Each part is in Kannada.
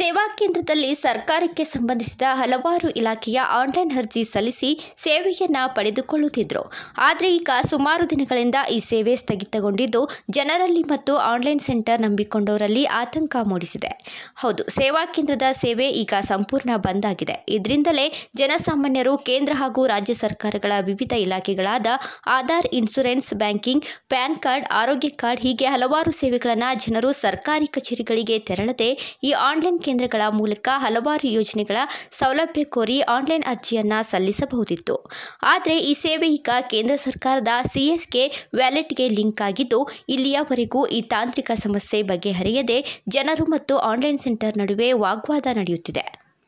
ಸೇವಾ ಕೇಂದ್ರದಲ್ಲಿ ಸರ್ಕಾರಕ್ಕೆ ಸಂಬಂಧಿಸಿದ ಹಲವಾರು ಇಲಾಖೆಯ ಆನ್ಲೈನ್ ಅರ್ಜಿ ಸಲ್ಲಿಸಿ ಸೇವೆಯನ್ನ ಪಡೆದುಕೊಳ್ಳುತ್ತಿದ್ದರು ಆದರೆ ಈಗ ಸುಮಾರು ದಿನಗಳಿಂದ ಈ ಸೇವೆ ಸ್ಥಗಿತಗೊಂಡಿದ್ದು ಜನರಲ್ಲಿ ಮತ್ತು ಆನ್ಲೈನ್ ಸೆಂಟರ್ ನಂಬಿಕೊಂಡವರಲ್ಲಿ ಆತಂಕ ಮೂಡಿಸಿದೆ ಹೌದು ಸೇವಾ ಕೇಂದ್ರದ ಸೇವೆ ಈಗ ಸಂಪೂರ್ಣ ಬಂದ್ ಆಗಿದೆ ಇದರಿಂದಲೇ ಜನಸಾಮಾನ್ಯರು ಕೇಂದ್ರ ಹಾಗೂ ರಾಜ್ಯ ಸರ್ಕಾರಗಳ ವಿವಿಧ ಇಲಾಖೆಗಳಾದ Aadhaar insurance banking PAN card ಆರೋಗ್ಯ ಕಾರ್ಡ್ ಹೀಗೆ ಹಲವಾರು ಸೇವೆಗಳನ್ನು ಜನರು ಸರ್ಕಾರಿ ಕಚೇರಿಗಳಿಗೆ ತೆರಳದೆ ಈ ಆನ್ಲೈನ್ ಕೇಂದ್ರಗಳ ಮೂಲಕ ಹಲವಾರು ಯೋಜನೆಗಳ ಸೌಲಭ್ಯ ಕೋರಿ ಆನ್ಲೈನ್ ಅರ್ಜಿಯನ್ನ ಸಲ್ಲಿಸಬಹುದಿತ್ತು ಆದರೆ ಈ ಸೇವೆ ಈಗ ಕೇಂದ್ರ ಸರ್ಕಾರದ ಸಿಎಸ್ಕೆ ವ್ಯಾಲೆಟ್ಗೆ ಲಿಂಕ್ ಆಗಿದ್ದು ಇಲ್ಲಿಯವರೆಗೂ ಈ ತಾಂತ್ರಿಕ ಸಮಸ್ಯೆ ಬಗೆಹರಿಯದೆ ಜನರು ಮತ್ತು ಆನ್ಲೈನ್ ಸೆಂಟರ್ ನಡುವೆ ವಾಗ್ವಾದ ನಡೆಯುತ್ತಿದೆ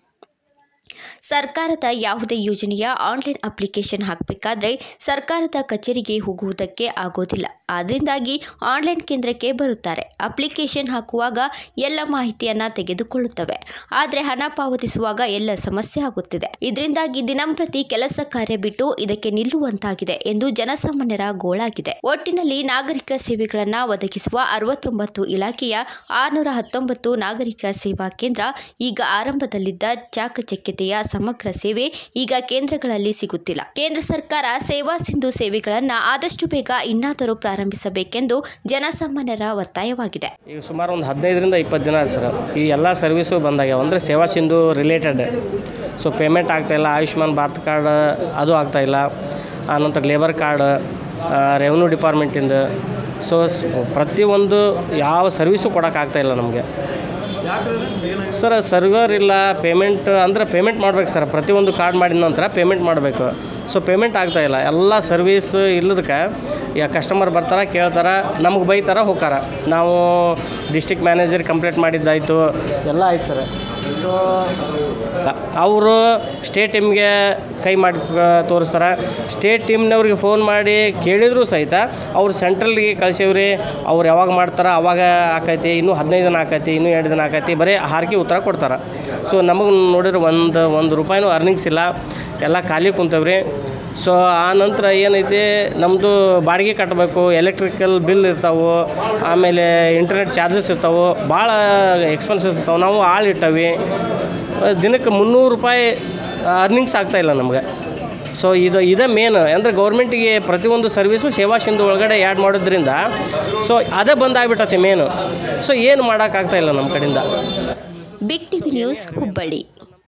ಸರ್ಕಾರದ ಯಾವುದೇ ಯೋಜನೆಯ ಆನ್ಲೈನ್ ಅಪ್ಲಿಕೇಶನ್ ಹಾಕಬೇಕಾದ್ರೆ ಸರ್ಕಾರದ ಕಚೇರಿಗೆ ಹೋಗುವುದಕ್ಕೆ ಆಗೋದಿಲ್ಲ ಆದ್ದರಿಂದಾಗಿ ಆನ್ಲೈನ್ ಕೇಂದ್ರಕ್ಕೆ ಬರುತ್ತಾರೆ ಅಪ್ಲಿಕೇಶನ್ ಹಾಕುವಾಗ ಎಲ್ಲ ಮಾಹಿತಿಯನ್ನು ತೆಗೆದುಕೊಳ್ಳುತ್ತವೆ ಆದರೆ ಹಣ ಪಾವತಿಸುವಾಗ ಎಲ್ಲ ಸಮಸ್ಯೆ ಆಗುತ್ತಿದೆ ಇದರಿಂದಾಗಿ ದಿನಂಪ್ರತಿ ಕೆಲಸ ಕಾರ್ಯ ಬಿಟ್ಟು ಇದಕ್ಕೆ ನಿಲ್ಲುವಂತಾಗಿದೆ ಎಂದು ಜನಸಾಮಾನ್ಯರ ಗೋಳಾಗಿದೆ ಒಟ್ಟಿನಲ್ಲಿ ನಾಗರಿಕ ಸೇವೆಗಳನ್ನು ಒದಗಿಸುವ ಅರವತ್ತೊಂಬತ್ತು ಇಲಾಖೆಯ ಆರುನೂರ ಹತ್ತೊಂಬತ್ತು ನಾಗರಿಕ ಸೇವಾ ಕೇಂದ್ರ ಈಗ ಆರಂಭದಲ್ಲಿದ್ದ ಚಾಕಚಕ್ಯತೆಯ ಸಮಗ್ರ ಸೇವೆ ಈಗ ಕೇಂದ್ರಗಳಲ್ಲಿ ಸಿಗುತ್ತಿಲ್ಲ ಕೇಂದ್ರ ಸರ್ಕಾರ ಸೇವಾ ಸಿಂಧು ಸೇವೆಗಳನ್ನು ಆದಷ್ಟು ಬೇಗ ಇನ್ನಾದರೂ ಪ್ರಾರಂಭಿಸಬೇಕೆಂದು ಜನಸಾಮಾನ್ಯರ ಒತ್ತಾಯವಾಗಿದೆ ಈಗ ಸುಮಾರು ಒಂದು ಹದಿನೈದರಿಂದ ಇಪ್ಪತ್ತು ದಿನ ಆಯ್ತು ಸರ್ ಈ ಎಲ್ಲ ಸರ್ವಿಸು ಬಂದಾಗ್ಯಾವ ಅಂದರೆ ಸೇವಾ ಸಿಂಧು ರಿಲೇಟೆಡ್ ಸೊ ಪೇಮೆಂಟ್ ಆಗ್ತಾಯಿಲ್ಲ ಆಯುಷ್ಮಾನ್ ಭಾರತ್ ಕಾರ್ಡ್ ಅದು ಆಗ್ತಾಯಿಲ್ಲ ಆನಂತರ ಲೇಬರ್ ಕಾರ್ಡ್ ರೆವೆನ್ಯೂ ಡಿಪಾರ್ಟ್ಮೆಂಟಿಂದ ಸೊ ಸ್- ಪ್ರತಿಯೊಂದು ಯಾವ ಸರ್ವಿಸು ಕೊಡೋಕ್ಕಾಗ್ತಾಯಿಲ್ಲ ನಮಗೆ ಸರ್ ಸರ್ವರ್ ಇಲ್ಲ ಪೇಮೆಂಟ್ ಅಂದ್ರೆ ಪೇಮೆಂಟ್ ಮಾಡ್ಬೇಕು ಸರ್ ಪ್ರತಿಯೊಂದು ಕಾರ್ಡ್ ಮಾಡಿದ ನಂತರ ಪೇಮೆಂಟ್ ಮಾಡಬೇಕು ಸೊ ಪೇಮೆಂಟ್ ಆಗ್ತಾಯಿಲ್ಲ ಎಲ್ಲ ಸರ್ವೀಸ್ ಇಲ್ಲದಕ್ಕೆ ಈಗ ಕಸ್ಟಮರ್ ಬರ್ತಾರೆ ಕೇಳ್ತಾರೆ ನಮ್ಗೆ ಬೈತಾರೆ ಹೋಗ್ತಾರೆ ನಾವು ಡಿಸ್ಟಿಕ್ ಮ್ಯಾನೇಜರ್ ಕಂಪ್ಲೇಂಟ್ ಮಾಡಿದ್ದಾಯಿತು ಎಲ್ಲ ಆಯ್ತು ಸರ್ ಸೊ ಅವರು ಸ್ಟೇಟ್ ಟೀಮ್ಗೆ ಕೈ ಮಾಡಿ ತೋರಿಸ್ತಾರೆ ಸ್ಟೇಟ್ ಟೀಮ್ನವ್ರಿಗೆ ಫೋನ್ ಮಾಡಿ ಕೇಳಿದ್ರು ಸಹಿತ ಅವ್ರು ಸೆಂಟ್ರಲ್ಗೆ ಕಳ್ಸೀವ್ರಿ ಅವ್ರು ಯಾವಾಗ ಮಾಡ್ತಾರೆ ಅವಾಗ ಆಕೈತಿ ಇನ್ನೂ ಹದಿನೈದು ದಿನ ಆಕೈತಿ ಇನ್ನೂ ಎರಡು ದಿನ ಆಕೈತಿ ಬರೀ ಹಾರ್ಕಿ ಉತ್ತರ ಕೊಡ್ತಾರೆ ಸೊ ನಮಗೆ ನೋಡಿದ್ರೆ ಒಂದು ಒಂದು ರೂಪಾಯಿನೂ ಅರ್ನಿಂಗ್ಸ್ ಇಲ್ಲ ಎಲ್ಲ ಖಾಲಿ ಕುಂತವ್ರಿ ಸೊ ಆ ನಂತರ ಏನೈತಿ ನಮ್ಮದು ಬಾಡಿಗೆ ಕಟ್ಟಬೇಕು ಎಲೆಕ್ಟ್ರಿಕಲ್ ಬಿಲ್ ಇರ್ತಾವೆ ಆಮೇಲೆ ಇಂಟರ್ನೆಟ್ ಚಾರ್ಜಸ್ ಇರ್ತಾವೆ ಭಾಳ ಎಕ್ಸ್ಪೆನ್ಸಸ್ ಇರ್ತಾವೆ ನಾವು ಆಳು ಇಟ್ಟವಿ ದಿನಕ್ಕೆ ಮುನ್ನೂರು ರೂಪಾಯಿ ಅರ್ನಿಂಗ್ಸ್ ಆಗ್ತಾಯಿಲ್ಲ ನಮ್ಗೆ ಸೊ ಇದು ಇದೇ ಮೇನ್ ಅಂದರೆ ಗೌರ್ಮೆಂಟಿಗೆ ಪ್ರತಿಯೊಂದು ಸರ್ವಿಸು ಸೇವಾ ಸಿಂಧು ಒಳಗಡೆ ಆ್ಯಡ್ ಮಾಡೋದ್ರಿಂದ ಸೊ ಅದೇ ಬಂದಾಗ್ಬಿಟ್ಟತಿ ಮೇನು ಸೊ ಏನು ಮಾಡೋಕ್ಕಾಗ್ತಾಯಿಲ್ಲ ನಮ್ಮ ಕಡೆಯಿಂದ ಬಿಗ್ ಟಿವಿ ನ್ಯೂಸ್ ಹುಬ್ಬಳ್ಳಿ